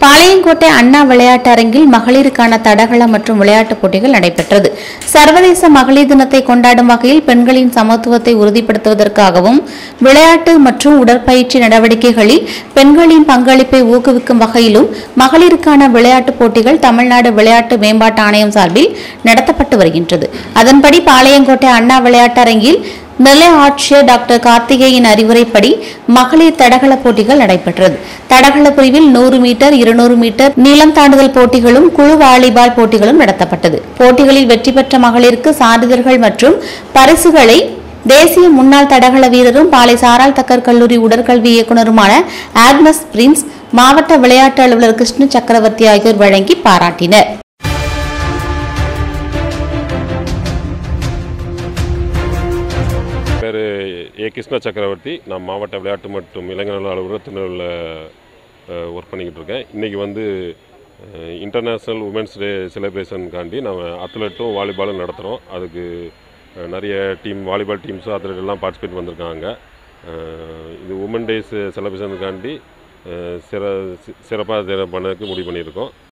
பாளையங்கோட்டை அண்ணா விளையாட்டு அரங்கில் மகளிருக்கான தடகள மற்றும் விளையாட்டுப் போட்டிகள் நடைபெற்றது சர்வதேச மகளிர் தினத்தை கொண்டாடும் வகையில் பெண்களின் சமத்துவத்தை உறுதிப்படுத்துவதற்காகவும் விளையாட்டு மற்றும் உடற்பயிற்சி நடவடிக்கைகளில் பெண்களின் பங்களிப்பை ஊக்குவிக்கும் வகையிலும் மகளிருக்கான விளையாட்டுப் போட்டிகள் தமிழ்நாடு விளையாட்டு மேம்பாட்டு ஆணையம் சார்பில் நடத்தப்பட்டு வருகின்றது அதன்படி பாளையங்கோட்டை அண்ணா விளையாட்டு அரங்கில் நெல்லை ஆட்சியர் டாக்டர் கார்த்திகேயன் அறிவுரைப்படி மகளிர் தடகள போட்டிகள் நடைபெற்றது தடகள பிரிவில் நூறு மீட்டர் இருநூறு மீட்டர் நீளம் தாண்டுதல் போட்டிகளும் குழு வாலிபால் போட்டிகளும் நடத்தப்பட்டது போட்டிகளில் வெற்றி பெற்ற மகளிருக்கு சான்றிதழ்கள் மற்றும் பரிசுகளை தேசிய முன்னாள் தடகள வீரரும் பாலை சாரால் தக்கர் கல்லூரி உடற்கல்வி இயக்குநருமான ஆக்னஸ் பிரின்ஸ் மாவட்ட விளையாட்டு அலுவலர் கிருஷ்ண சக்கரவர்த்தி ஆகியோர் வழங்கி பாராட்டினர் பேர் ஏ கிருஷ்ண சக்கரவர்த்தி நான் மாவட்ட விளையாட்டு மற்றும் இளைஞர் நல அலுவலர் திருநெல்வேலியில் ஒர்க் பண்ணிக்கிட்டு இருக்கேன் இன்றைக்கி வந்து இன்டர்நேஷ்னல் உமன்ஸ் டே செலிப்ரேஷனுக்காண்டி நம்ம அத்லெட்டும் வாலிபாலும் நடத்துகிறோம் அதுக்கு அஹ், நிறைய டீம் வாலிபால் டீம்ஸும் அத்லெட் எல்லாம் பார்ட்டிசிபேட் வந்திருக்காங்க அஹ், இது உமன் டேஸ் செலிப்ரேஷனுக்காண்டி சிற சிறப்பாக பண்ணதுக்கு முடிவு பண்ணியிருக்கோம்